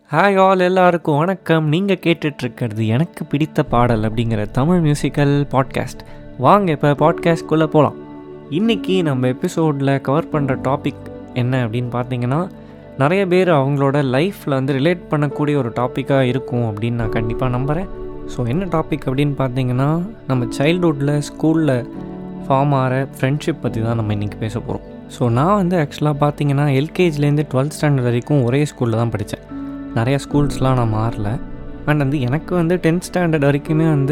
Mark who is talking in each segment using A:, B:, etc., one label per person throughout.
A: hi all எல்லாருக்கும் வணக்கம் நீங்கள் கேட்டுட்ருக்கிறது எனக்கு பிடித்த பாடல் அப்படிங்கிற தமிழ் மியூசிக்கல் பாட்காஸ்ட் வாங்க இப்போ பாட்காஸ்ட்குள்ளே போகலாம் இன்றைக்கி நம்ம எபிசோடில் கவர் பண்ணுற டாபிக் என்ன அப்படின்னு பார்த்தீங்கன்னா நிறைய பேர் அவங்களோட லைஃப்பில் வந்து ரிலேட் பண்ணக்கூடிய ஒரு டாப்பிக்காக இருக்கும் அப்படின்னு நான் கண்டிப்பாக நம்புகிறேன் ஸோ என்ன டாபிக் அப்படின்னு பார்த்தீங்கன்னா நம்ம சைல்ட்ஹுட்டில் ஸ்கூலில் ஃபார்ம் ஆகிற ஃப்ரெண்ட்ஷிப் பற்றி தான் நம்ம இன்றைக்கி பேச போகிறோம் ஸோ நான் வந்து ஆக்சுவலாக பார்த்தீங்கன்னா எல்கேஜிலேருந்து டுவெல்த் ஸ்டாண்டர்ட் வரைக்கும் ஒரே ஸ்கூலில் தான் படித்தேன் நிறைய ஸ்கூல்ஸ்லாம் நான் மாறல அண்ட் வந்து எனக்கு வந்து டென்த் ஸ்டாண்டர்ட் வரைக்குமே வந்து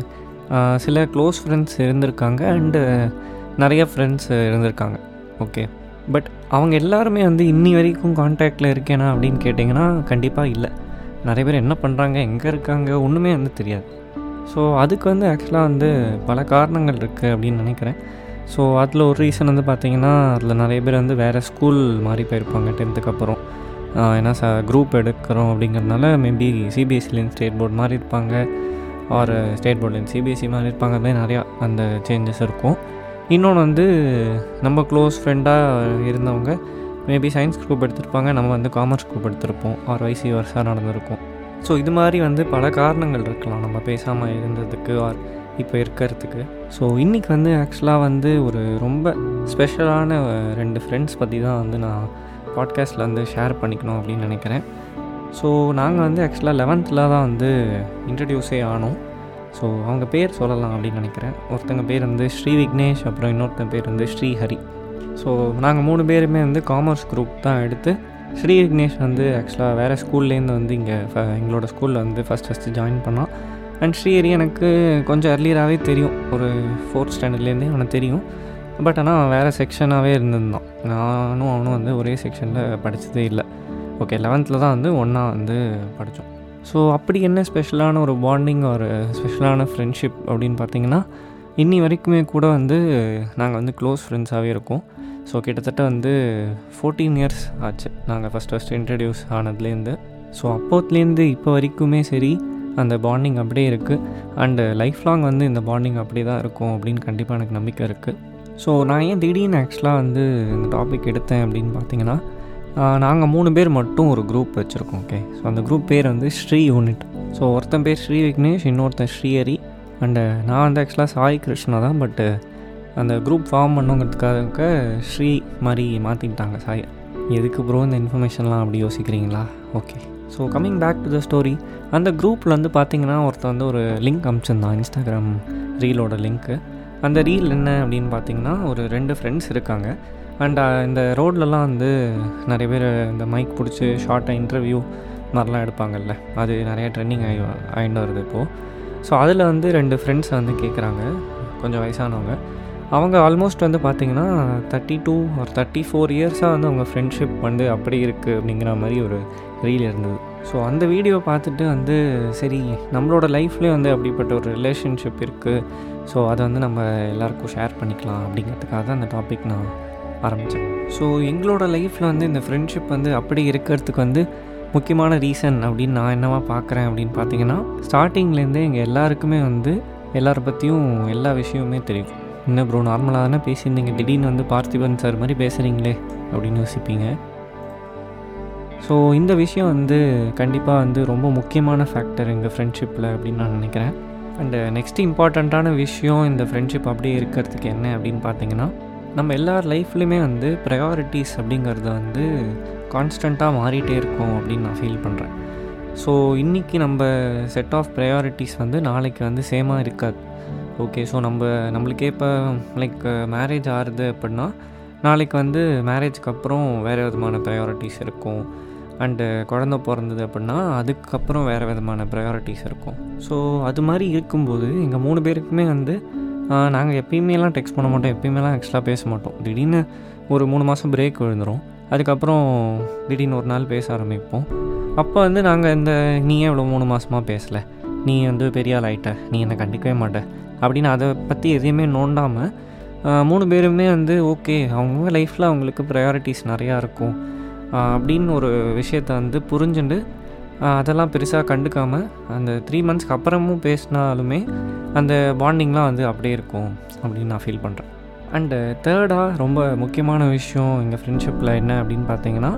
A: ஆஹ், சில க்ளோஸ் ஃப்ரெண்ட்ஸ் இருந்திருக்காங்க அண்டு நிறைய ஃப்ரெண்ட்ஸ் இருந்திருக்காங்க ஓகே பட் அவங்க எல்லாருமே வந்து இன்னி வரைக்கும் காண்டாக்டில் இருக்கேனா அப்படின்னு கேட்டிங்கன்னா கண்டிப்பாக இல்லை நிறைய பேர் என்ன பண்ணுறாங்க எங்கே இருக்காங்க ஒன்றுமே வந்து தெரியாது ஸோ அதுக்கு வந்து ஆக்சுவலாக வந்து பல காரணங்கள் இருக்குது அப்படின்னு நினைக்கிறேன் ஸோ அதில் ஒரு ரீசன் வந்து பார்த்திங்கன்னா அதில் நிறைய பேர் வந்து வேறு ஸ்கூல் மாறி போயிருப்பாங்க டென்த்துக்கு அப்புறம் ஆஹ் ஏன்னா ச குரூப் எடுக்கிறோம் அப்படிங்கிறதுனால மேபி சிபிஎஸ்சிலேருந்து ஸ்டேட் போர்டு மாதிரி இருப்பாங்க ஆர் ஸ்டேட் போர்ட்லேருந்து சிபிஎஸ்சி மாதிரி இருப்பாங்க அது மாதிரி நிறையா அந்த சேஞ்சஸ் இருக்கும் இன்னொன்று வந்து நம்ம க்ளோஸ் ஃப்ரெண்டாக இருந்தவங்க மேபி சயின்ஸ் குரூப் எடுத்திருப்பாங்க நம்ம வந்து காமர்ஸ் குரூப் எடுத்திருப்போம் ஆர் வைசி வருஷாக நடந்திருக்கும் ஸோ இது மாதிரி வந்து பல காரணங்கள் இருக்கலாம் நம்ம பேசாமல் இருந்ததுக்கு ஆர் இப்போ இருக்கிறதுக்கு ஸோ இன்றைக்கி வந்து ஆக்சுவலாக வந்து ஒரு ரொம்ப ஸ்பெஷலான ரெண்டு ஃப்ரெண்ட்ஸ் பற்றி தான் வந்து நான் பாட்காஸ்ட்டில் வந்து ஷேர் பண்ணிக்கணும் அப்படின்னு நினைக்கிறேன் ஸோ நாங்கள் வந்து ஆக்சுவலாக லெவன்த்தில் தான் வந்து இன்ட்ரடியூஸே ஆனோம் ஸோ அவங்க பேர் சொல்லலாம் அப்படின்னு நினைக்கிறேன் ஒருத்தங்க பேர் வந்து ஸ்ரீ விக்னேஷ் அப்புறம் இன்னொருத்தன் பேர் வந்து ஸ்ரீஹரி ஸோ நாங்கள் மூணு பேருமே வந்து காமர்ஸ் குரூப் தான் எடுத்து ஸ்ரீ விக்னேஷ் வந்து ஆக்சுவலாக வேறு ஸ்கூல்லேருந்து வந்து இங்கே எங்களோட ஸ்கூலில் வந்து ஃபஸ்ட் ஃபஸ்ட்டு ஜாயின் பண்ணான் அண்ட் ஸ்ரீஹரி எனக்கு கொஞ்சம் அர்லியராகவே தெரியும் ஒரு ஃபோர்த் ஸ்டாண்டர்ட்லேருந்தே அவனை தெரியும் பட் ஆனால் வேறு செக்ஷனாகவே இருந்திருந்தான் நானும் அவனும் வந்து ஒரே செக்ஷனில் படித்ததே இல்லை ஓகே லெவன்த்தில் தான் வந்து ஒன்றா வந்து படித்தோம் ஸோ அப்படி என்ன ஸ்பெஷலான ஒரு பாண்டிங் ஒரு ஸ்பெஷலான ஃப்ரெண்ட்ஷிப் அப்படின்னு பார்த்தீங்கன்னா இன்னி வரைக்குமே கூட வந்து நாங்கள் வந்து க்ளோஸ் ஃப்ரெண்ட்ஸாகவே இருக்கோம் ஸோ கிட்டத்தட்ட வந்து ஃபோர்டீன் இயர்ஸ் ஆச்சு நாங்கள் ஃபஸ்ட் ஃபஸ்ட் இன்ட்ரடியூஸ் ஆனதுலேருந்து ஸோ அப்போத்துலேருந்து இப்போ வரைக்குமே சரி அந்த பாண்டிங் அப்படியே இருக்குது அண்டு லைஃப் லாங் வந்து இந்த பாண்டிங் அப்படியே தான் இருக்கும் அப்படின்னு கண்டிப்பாக எனக்கு நம்பிக்கை இருக்குது ஸோ நான் ஏன் திடீர்னு ஆக்சுவலாக வந்து இந்த டாபிக் எடுத்தேன் அப்படின்னு பார்த்தீங்கன்னா நாங்கள் மூணு பேர் மட்டும் ஒரு குரூப் வச்சுருக்கோம் ஓகே ஸோ அந்த குரூப் பேர் வந்து ஸ்ரீ யூனிட் ஸோ ஒருத்தன் பேர் ஸ்ரீ விக்னேஷ் இன்னொருத்தன் ஸ்ரீஹரி அண்டு நான் வந்து ஆக்சுவலாக சாய் கிருஷ்ணா தான் பட்டு அந்த குரூப் ஃபார்ம் பண்ணுங்கிறதுக்காக ஸ்ரீ மாதிரி மாற்றிக்கிட்டாங்க சாய் எதுக்கு ப்ரோ இந்த இன்ஃபர்மேஷன்லாம் அப்படி யோசிக்கிறீங்களா okay so coming back to the story அந்த குரூப்பில் வந்து பார்த்தீங்கன்னா ஒருத்தன் வந்து ஒரு லிங்க் அனுப்பிச்சிருந்தான் இன்ஸ்டாகிராம் ரீலோட லிங்க்கு அந்த ரீல் என்ன அப்படின்னு பார்த்தீங்கன்னா ஒரு ரெண்டு ஃப்ரெண்ட்ஸ் இருக்காங்க அண்ட் இந்த ரோட்லலாம் வந்து நிறைய பேர் இந்த மைக் பிடிச்சி ஷார்ட்டாக இன்டர்வியூ மாதிரிலாம் எடுப்பாங்கல்ல அது நிறைய ட்ரெண்டிங் ஆகி ஆகிட்டு வருது இப்போது ஸோ அதில் வந்து ரெண்டு ஃப்ரெண்ட்ஸ் வந்து கேட்குறாங்க கொஞ்சம் வயசானவங்க அவங்க ஆல்மோஸ்ட் வந்து பார்த்திங்கன்னா தேர்ட்டி டூ ஒரு தேர்ட்டி ஃபோர் இயர்ஸாக வந்து அவங்க ஃப்ரெண்ட்ஷிப் வந்து அப்படி இருக்குது அப்படிங்கிற மாதிரி ஒரு ரீல் இருந்தது ஸோ அந்த வீடியோ பார்த்துட்டு வந்து சரி நம்மளோட லைஃப்லேயும் வந்து அப்படிப்பட்ட ஒரு ரிலேஷன்ஷிப் இருக்குது ஸோ அதை வந்து நம்ம எல்லாருக்கும் ஷேர் பண்ணிக்கலாம் அப்படிங்கிறதுக்காக தான் அந்த டாபிக் நான் ஆரம்பித்தேன் ஸோ எங்களோட லைஃப்பில் வந்து இந்த ஃப்ரெண்ட்ஷிப் வந்து அப்படி இருக்கிறதுக்கு வந்து முக்கியமான ரீசன் அப்படின்னு நான் என்னவா பார்க்குறேன் அப்படின்னு பார்த்தீங்கன்னா ஸ்டார்டிங்லேருந்தே எங்கள் எல்லாருக்குமே வந்து எல்லாரை பற்றியும் எல்லா விஷயமுமே தெரியும் என்ன ப்ரோ நார்மலாக தானே பேசியிருந்தீங்க திடீர்னு வந்து பார்த்திபன் சார் மாதிரி பேசுகிறீங்களே அப்படின்னு யோசிப்பீங்க ஸோ இந்த விஷயம் வந்து கண்டிப்பாக வந்து ரொம்ப முக்கியமான ஃபேக்டர் எங்கள் ஃப்ரெண்ட்ஷிப்பில் அப்படின்னு நான் நினைக்கிறேன் அண்டு நெக்ஸ்ட் இம்பார்ட்டண்ட்டான விஷயம் இந்த ஃப்ரெண்ட்ஷிப் அப்படியே இருக்கிறதுக்கு என்ன அப்படின்னு பார்த்தீங்கன்னா நம்ம எல்லார் லைஃப்லையுமே வந்து ப்ரையாரிட்டிஸ் அப்படிங்கிறது வந்து கான்ஸ்டண்ட்டாக மாறிட்டே இருக்கும் அப்படின்னு நான் ஃபீல் பண்ணுறேன் ஸோ இன்றைக்கி நம்ம செட் ஆஃப் ப்ரையாரிட்டிஸ் வந்து நாளைக்கு வந்து சேமாக இருக்காது ஓகே ஸோ நம்ம நம்மளுக்கே இப்போ லைக் மேரேஜ் ஆகுது அப்படின்னா நாளைக்கு வந்து மேரேஜ்க்கு அப்புறம் வேறு விதமான ப்ரையாரிட்டிஸ் இருக்கும் அண்டு குழந்த பிறந்தது அப்படின்னா அதுக்கப்புறம் வேறு விதமான ப்ரையாரிட்டிஸ் இருக்கும் ஸோ அது மாதிரி இருக்கும்போது எங்கள் மூணு பேருக்குமே வந்து நாங்கள் எப்பயுமேலாம் டெக்ஸ்ட் பண்ண மாட்டோம் எப்பயுமேலாம் எக்ஸ்ட்ரா பேச மாட்டோம் திடீர்னு ஒரு மூணு மாதம் பிரேக் விழுந்துடும் அதுக்கப்புறம் திடீர்னு ஒரு நாள் பேச ஆரம்பிப்போம் அப்போ வந்து நாங்கள் இந்த நீ ஏன் இவ்வளோ மூணு மாதமாக பேசலை நீ வந்து பெரிய ஆள் ஆயிட்ட நீ என்னை கண்டிக்கவே மாட்ட அப்படின்னு அதை பற்றி எதையுமே நோண்டாமல் மூணு பேருமே வந்து ஓகே அவங்கவுங்க லைஃப்பில் அவங்களுக்கு ப்ரையாரிட்டிஸ் நிறையா இருக்கும் ஆஹ் அப்படின்னு ஒரு விஷயத்த வந்து புரிஞ்சுண்டு ஆஹ் அதெல்லாம் பெருசாக கண்டுக்காமல் அந்த த்ரீ மந்த்ஸ்க்கு அப்புறமும் பேசினாலுமே அந்த பாண்டிங்லாம் வந்து அப்படியே இருக்கும் அப்படின்னு நான் ஃபீல் பண்ணுறேன் அண்டு தேர்டாக ரொம்ப முக்கியமான விஷயம் எங்கள் ஃப்ரெண்ட்ஷிப்பில் என்ன அப்படின்னு பார்த்தீங்கன்னா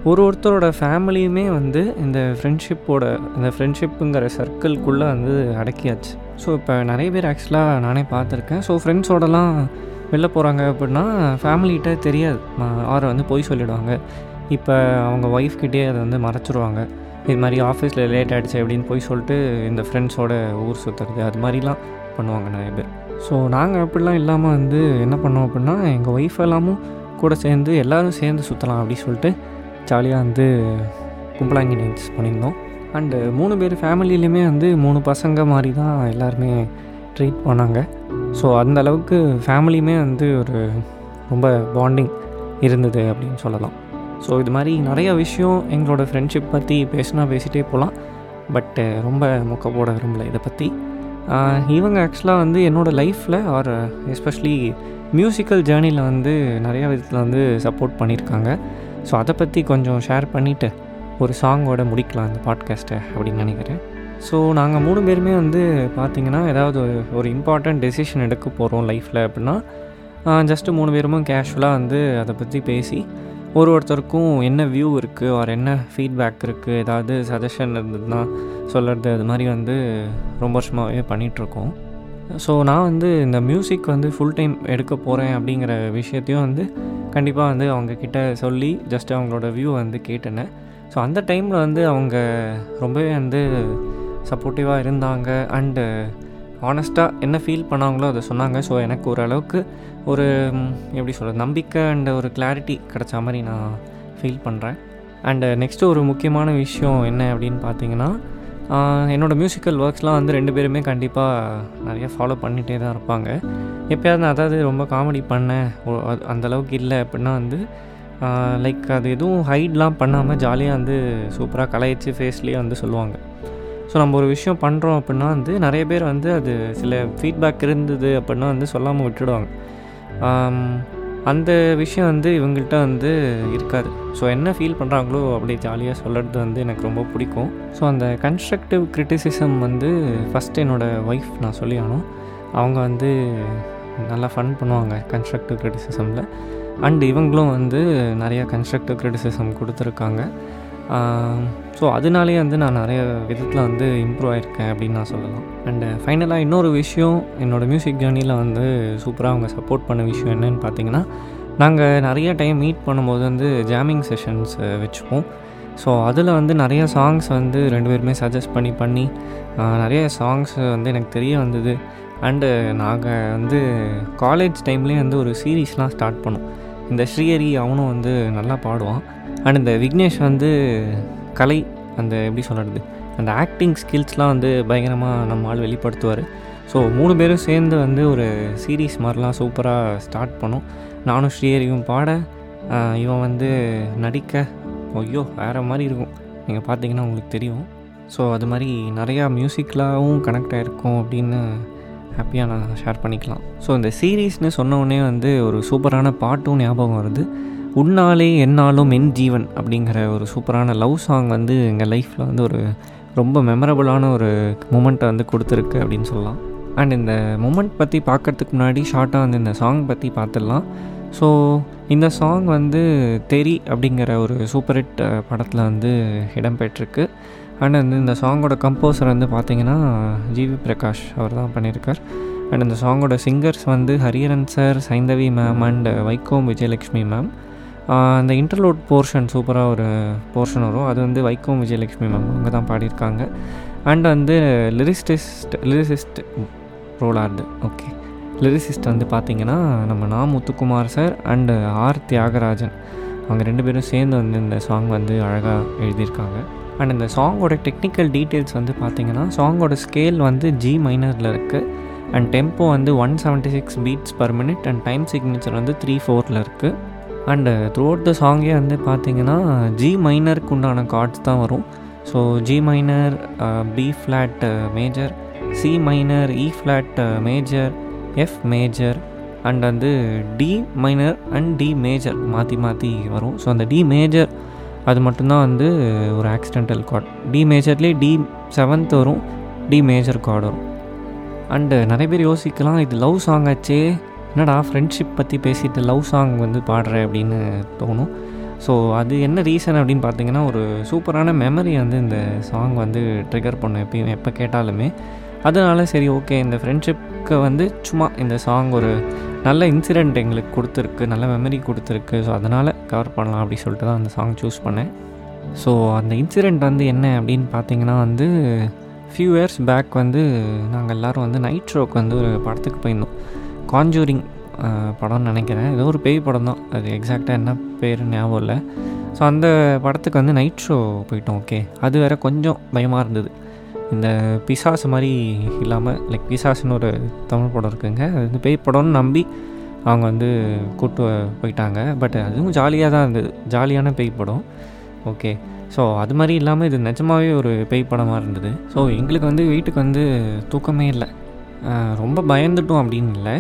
A: ஒரு ஒருத்தரோட ஃபேமிலியுமே வந்து இந்த ஃப்ரெண்ட்ஷிப்போட இந்த ஃப்ரெண்ட்ஷிப்புங்கிற சர்க்கிள்குள்ளே வந்து அடக்கியாச்சு ஸோ இப்போ நிறைய பேர் ஆக்சுவலாக நானே பார்த்துருக்கேன் ஸோ ஃப்ரெண்ட்ஸோடலாம் வெளில போகிறாங்க அப்படின்னா ஃபேமிலிகிட்ட தெரியாது ஆரை வந்து பொய் சொல்லிவிடுவாங்க இப்போ அவங்க ஒய்ஃப்கிட்டே அதை வந்து மறைச்சிருவாங்க இது மாதிரி ஆஃபீஸில் லேட் ஆகிடுச்சு அப்படின்னு போய் சொல்லிட்டு இந்த ஃப்ரெண்ட்ஸோட ஊர் சுற்றுறது அது மாதிரிலாம் பண்ணுவாங்க நிறைய பேர் ஸோ நாங்கள் அப்படிலாம் இல்லாமல் வந்து என்ன பண்ணோம் அப்படின்னா எங்கள் ஒய்ஃப் எல்லாமும் கூட சேர்ந்து எல்லோரும் சேர்ந்து சுற்றலாம் அப்படி சொல்லிட்டு ஜாலியாக வந்து கும்பலாங்கி நைட்ஸ் பண்ணியிருந்தோம் அண்டு மூணு பேர் ஃபேமிலியிலையுமே வந்து மூணு பசங்க மாதிரி தான் எல்லாருமே ட்ரீட் பண்ணாங்க ஸோ அந்த அளவுக்கு ஃபேமிலியுமே வந்து ஒரு ரொம்ப பாண்டிங் இருந்தது அப்படின்னு சொல்லலாம் ஸோ இது மாதிரி நிறைய விஷயம் எங்களோட ஃப்ரெண்ட்ஷிப் பற்றி பேசினா பேசிகிட்டே போகலாம் பட்டு ரொம்ப மொக்க போட விரும்பல இதை பற்றி இவங்க ஆக்சுவலாக வந்து என்னோடய லைஃப்பில் ஆர் எஸ்பெஷலி மியூசிக்கல் ஜேர்னியில் வந்து நிறையா விதத்தில் வந்து சப்போர்ட் பண்ணியிருக்காங்க ஸோ அதை பற்றி கொஞ்சம் ஷேர் பண்ணிவிட்டு ஒரு சாங்கோட முடிக்கலாம் இந்த பாட்காஸ்ட்டை அப்படின்னு நினைக்கிறேன் ஸோ நாங்கள் மூணு பேருமே வந்து பார்த்திங்கன்னா ஏதாவது ஒரு இம்பார்ட்டண்ட் டெசிஷன் எடுக்க போகிறோம் லைஃப்பில் அப்படின்னா ஜஸ்ட்டு மூணு பேருமே கேஷுவலாக வந்து அதை பற்றி பேசி ஒரு ஒருத்தருக்கும் என்ன வியூ இருக்குது ஆர் என்ன ஃபீட்பேக் இருக்குது ஏதாவது சஜஷன் இருந்ததுன்னா சொல்கிறது அது மாதிரி வந்து ரொம்ப வருஷமாகவே பண்ணிகிட்ருக்கோம் ஸோ நான் வந்து இந்த மியூசிக் வந்து ஃபுல் டைம் எடுக்க போகிறேன் அப்படிங்கிற விஷயத்தையும் வந்து கண்டிப்பாக வந்து அவங்கக்கிட்ட சொல்லி ஜஸ்ட் அவங்களோட வியூ வந்து கேட்டேன் ஸோ அந்த டைமில் வந்து அவங்க ரொம்பவே வந்து சப்போர்ட்டிவாக இருந்தாங்க அண்டு ஆனஸ்ட்டாக என்ன ஃபீல் பண்ணாங்களோ அதை சொன்னாங்க ஸோ எனக்கு ஓரளவுக்கு ஒரு எப்படி சொல்கிறது நம்பிக்கை அண்ட் ஒரு கிளாரிட்டி கிடச்ச மாதிரி நான் ஃபீல் பண்ணுறேன் அண்டு நெக்ஸ்ட்டு ஒரு முக்கியமான விஷயம் என்ன அப்படின்னு பார்த்தீங்கன்னா என்னோடய மியூசிக்கல் ஒர்க்ஸ்லாம் வந்து ரெண்டு பேருமே கண்டிப்பாக நிறைய ஃபாலோ பண்ணிகிட்டே தான் இருப்பாங்க எப்போயாவது நான் அதாவது ரொம்ப காமெடி பண்ணேன் அந்தளவுக்கு இல்லை அப்படின்னா வந்து லைக் அது எதுவும் ஹைட்லாம் பண்ணாமல் ஜாலியாக வந்து சூப்பராக கலாய்ச்சி ஃபேஸ்லேயே வந்து சொல்லுவாங்க ஸோ நம்ம ஒரு விஷயம் பண்ணுறோம் அப்படின்னா வந்து நிறைய பேர் வந்து அது சில ஃபீட்பேக் இருந்தது அப்படின்னா வந்து சொல்லாமல் விட்டுடுவாங்க அந்த விஷயம் வந்து இவங்கள்ட்ட வந்து இருக்காது ஸோ என்ன ஃபீல் பண்ணுறாங்களோ அப்படி ஜாலியாக சொல்கிறது வந்து எனக்கு ரொம்ப பிடிக்கும் ஸோ அந்த கன்ஸ்ட்ரக்டிவ் கிரிட்டிசிசம் வந்து ஃபஸ்ட் என்னோடய ஒய்ஃப் நான் சொல்லி ஆனோம் அவங்க வந்து நல்லா ஃபன் பண்ணுவாங்க கன்ஸ்ட்ரக்டிவ் கிரிட்டிசிசமில் அண்ட் இவங்களும் வந்து நிறையா கன்ஸ்ட்ரக்டிவ் கிரிட்டிசிசம் கொடுத்துருக்காங்க ஸோ அதனாலே வந்து நான் நிறைய விதத்தில் வந்து இம்ப்ரூவ் ஆகிருக்கேன் அப்படின்னு நான் சொல்லலாம் அண்டு ஃபைனலாக இன்னொரு விஷயம் என்னோடய மியூசிக் ஜேர்னியில் வந்து சூப்பராக அவங்க சப்போர்ட் பண்ண விஷயம் என்னென்னு பார்த்தீங்கன்னா நாங்கள் நிறைய டைம் மீட் பண்ணும்போது வந்து ஜாமிங் செஷன்ஸ் வச்சுப்போம் ஸோ அதில் வந்து நிறைய சாங்ஸ் வந்து ரெண்டு பேருமே சஜஸ்ட் பண்ணி பண்ணி நிறைய சாங்ஸ் வந்து எனக்கு தெரிய வந்தது அண்டு நாங்கள் வந்து காலேஜ் டைம்லேயே வந்து ஒரு சீரீஸ்லாம் ஸ்டார்ட் பண்ணோம் இந்த ஸ்ரீஹரி அவனும் வந்து நல்லா பாடுவான் அண்ட் இந்த விக்னேஷ் வந்து கலை அந்த எப்படி சொல்கிறது அந்த ஆக்டிங் ஸ்கில்ஸ்லாம் வந்து பயங்கரமாக நம்ம ஆள் வெளிப்படுத்துவார் ஸோ மூணு பேரும் சேர்ந்து வந்து ஒரு சீரீஸ் மாதிரிலாம் சூப்பராக ஸ்டார்ட் பண்ணோம் நானும் ஸ்ரீஹரியும் பாட இவன் வந்து நடிக்க ஐயோ வேறு மாதிரி இருக்கும் நீங்கள் பார்த்தீங்கன்னா உங்களுக்கு தெரியும் ஸோ அது மாதிரி நிறையா மியூசிக்கலாகவும் கனெக்ட் ஆகிருக்கும் அப்படின்னு ஹாப்பியாக நான் ஷேர் பண்ணிக்கலாம் ஸோ இந்த சீரீஸ்னு சொன்னோடனே வந்து ஒரு சூப்பரான பாட்டும் ஞாபகம் வருது உன்னாலே என்னாலும் என் ஜீவன் அப்படிங்கிற ஒரு சூப்பரான லவ் சாங் வந்து எங்கள் லைஃப்பில் வந்து ஒரு ரொம்ப மெமரபுளான ஒரு மூமெண்ட்டை வந்து கொடுத்துருக்கு அப்படின்னு சொல்லலாம் அண்ட் இந்த மூமெண்ட் பற்றி பார்க்குறதுக்கு முன்னாடி ஷார்ட்டாக வந்து இந்த சாங் பற்றி பார்த்துடலாம் ஸோ இந்த சாங் வந்து தெரி அப்படிங்கிற ஒரு சூப்பர் ஹிட் படத்தில் வந்து இடம்பெற்றிருக்கு அண்ட் வந்து இந்த சாங்கோட கம்போசர் வந்து பார்த்திங்கன்னா ஜிவி பிரகாஷ் அவர் தான் பண்ணியிருக்கார் அண்ட் இந்த சாங்கோட சிங்கர்ஸ் வந்து Hariharan sir Saindhavi ma'am and Vaikom Vijayalakshmi ma'am அந்த இன்டர்லோட் போர்ஷன் சூப்பராக ஒரு போர்ஷன் வரும் அது வந்து வைகோம் விஜயலக்ஷ்மி மேம் அவங்க தான் பாடியிருக்காங்க அண்ட் வந்து லிரிஸ்டிஸ்ட் லிரிசிஸ்ட் ரோலார்டு ஓகே லிரிசிஸ்ட் வந்து பார்த்திங்கன்னா நம்ம Na Muthukumar sir and R Thyagarajan அவங்க ரெண்டு பேரும் சேர்ந்து வந்து இந்த சாங் வந்து அழகாக எழுதியிருக்காங்க அண்ட் இந்த சாங்கோட டெக்னிக்கல் டீட்டெயில்ஸ் வந்து பார்த்திங்கன்னா சாங்கோட ஸ்கேல் வந்து ஜி மைனரில் இருக்குது அண்ட் டெம்போ வந்து one seventy six beats per minute and time signature வந்து த்ரீ ஃபோரில் இருக்குது அண்டு த்ரூ அவுட் த சாங்கே வந்து பார்த்திங்கன்னா ஜி மைனருக்கு உண்டான கார்ட்ஸ் தான் வரும் so G minor B flat major C minor E flat major F major and வந்து D minor and D major மாற்றி மாற்றி வரும் ஸோ அந்த டி மேஜர் அது மட்டும்தான் வந்து ஒரு ஆக்சிடென்டல் கார்டு டி மேஜர்லேயே டி செவன்த் வரும் டி மேஜர் கார்டு வரும் அண்டு நிறைய பேர் யோசிக்கலாம் இது லவ் சாங் ஆச்சே என்னடா ஃப்ரெண்ட்ஷிப் பற்றி பேசிட்டு லவ் சாங் வந்து பாடுற அப்படின்னு தோணும் ஸோ அது என்ன ரீசன் அப்படின்னு பார்த்தீங்கன்னா ஒரு சூப்பரான மெமரி வந்து இந்த சாங் வந்து ட்ரிகர் பண்ணும் எப்பயும் எப்போ கேட்டாலுமே அதனால சரி ஓகே இந்த ஃப்ரெண்ட்ஷிப்க்கு வந்து சும்மா இந்த சாங் ஒரு நல்ல இன்சிடெண்ட் எங்களுக்கு கொடுத்துருக்கு நல்ல மெமரி கொடுத்துருக்கு ஸோ அதனால் கவர் பண்ணலாம் அப்படி சொல்லிட்டு தான் அந்த சாங் சூஸ் பண்ணேன் ஸோ அந்த இன்சிடெண்ட் வந்து என்ன அப்படின்னு பார்த்தீங்கன்னா வந்து ஃபியூ இயர்ஸ் பேக் வந்து நாங்கள் எல்லோரும் வந்து நைட் ஷோக்கு வந்து ஒரு படத்துக்கு போயிருந்தோம் காஞ்சூரிங் படம்னு நினைக்கிறேன் ஏதோ ஒரு பேய் படம் தான் அது எக்ஸாக்டாக என்ன பேர் ஞாபகம் இல்லை ஸோ அந்த படத்துக்கு வந்து நைட் ஷோ போயிட்டோம் ஓகே அது வேறு கொஞ்சம் பயமாக இருந்தது இந்த பிசாஸ் மாதிரி இல்லாமல் லைக் பிசாஸ்னு ஒரு தமிழ் படம் இருக்குங்க அது வந்து பேய் படம்னு நம்பி அவங்க வந்து கூட்டு போயிட்டாங்க பட் அதுவும் ஜாலியாக தான் இருந்தது ஜாலியான பேய் படம் ஓகே ஸோ அது மாதிரி இல்லாமல் இது நிஜமாகவே ஒரு பேய் படமாக இருந்தது ஸோ எங்களுக்கு வந்து வீட்டுக்கு வந்து தூக்கமே இல்லை ரொம்ப பயந்துட்டோம் அப்படின்னு இல்லை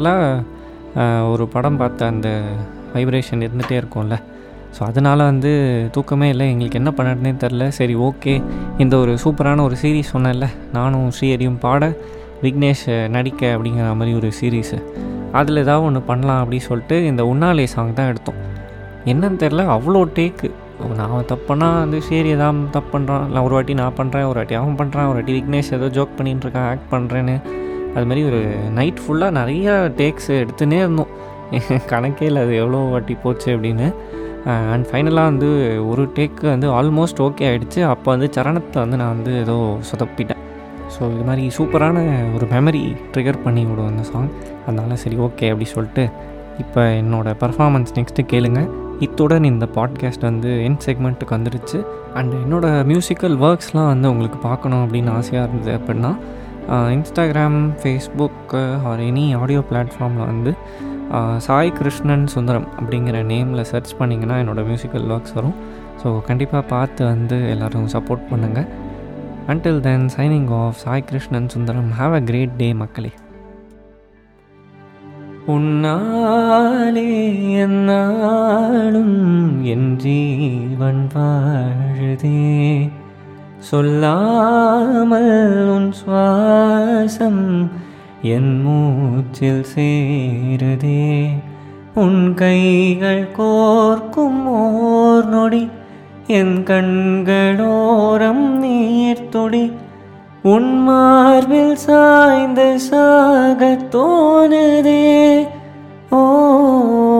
A: ஜென்ரலாக ஒரு படம் பார்த்த அந்த வைப்ரேஷன் இருந்துகிட்டே இருக்கும்ல ஸோ அதனால் வந்து தூக்கமே இல்லை எங்களுக்கு என்ன பண்ணுறதுனே தெரில சரி ஓகே இந்த ஒரு சூப்பரான ஒரு சீரீஸ் சொன்னேன்ல நானும் ஸ்ரீஹரியும் பாட விக்னேஷ் நடிக்க அப்படிங்கிற மாதிரி ஒரு சீரீஸு அதில் ஏதாவது ஒன்று பண்ணலாம் அப்படின்னு சொல்லிட்டு இந்த உன்னாலே சாங் தான் எடுத்தோம் என்னன்னு தெரில அவ்வளோ டேக்கு நான் தப்புனா வந்து சரி எதாவது தப்பு பண்ணுறான் இல்லை ஒரு வாட்டி நான் பண்ணுறேன் ஒரு வாட்டி அவன் பண்ணுறான் ஒரு வாட்டி விக்னேஷ் ஏதோ ஜோக் பண்ணிகிட்டு இருக்கான் ஆக்ட் பண்ணுறேன்னு அது மாதிரி ஒரு நைட் ஃபுல்லாக நிறையா டேக்ஸ் எடுத்துனே இருந்தோம் கணக்கே இல்லை அது எவ்வளோ வாட்டி போச்சு அப்படின்னு அண்ட் ஃபைனலாக வந்து ஒரு டேக்கு வந்து ஆல்மோஸ்ட் ஓகே ஆகிடுச்சு அப்போ வந்து சரணத்தை வந்து நான் வந்து ஏதோ சொதப்பிட்டேன் ஸோ இது மாதிரி சூப்பரான ஒரு மெமரி ட்ரிகர் பண்ணி விடும் அந்த சாங் அதனால் சரி ஓகே அப்படி சொல்லிட்டு இப்போ என்னோடய பர்ஃபாமன்ஸ் நெக்ஸ்ட்டு கேளுங்க இத்துடன் இந்த பாட்காஸ்ட் வந்து என் செக்மெண்ட்டுக்கு வந்துடுச்சு அண்ட் என்னோடய மியூசிக்கல் ஒர்க்ஸ்லாம் வந்து உங்களுக்கு பார்க்கணும் அப்படின்னு ஆசையாக இருந்தது அப்படின்னா Instagram Facebook or any audio பிளாட்ஃபார்மில் வந்து சாய் கிருஷ்ணன் சுந்தரம் அப்படிங்கிற நேமில் சர்ச் பண்ணிங்கன்னா என்னோடய மியூசிக்கல் ஒர்க்ஸ் வரும் ஸோ கண்டிப்பாக பார்த்து வந்து எல்லோரும் சப்போர்ட் பண்ணுங்கள் until then signing off Sai Krishnan Sundaram have a great day மக்களே உன்னாலே என்னாலும் என் ஜீவன் வாழுதே சொல்லாமல் உன் சுவாசம் என் மூச்சில் சேருதே உன் கைகள் கோர்க்கும் ஓர் நொடி என் கண்களோரம் நீர்த்தொடி உன் மார்பில் சாய்ந்து சாக தோணுதே ஓ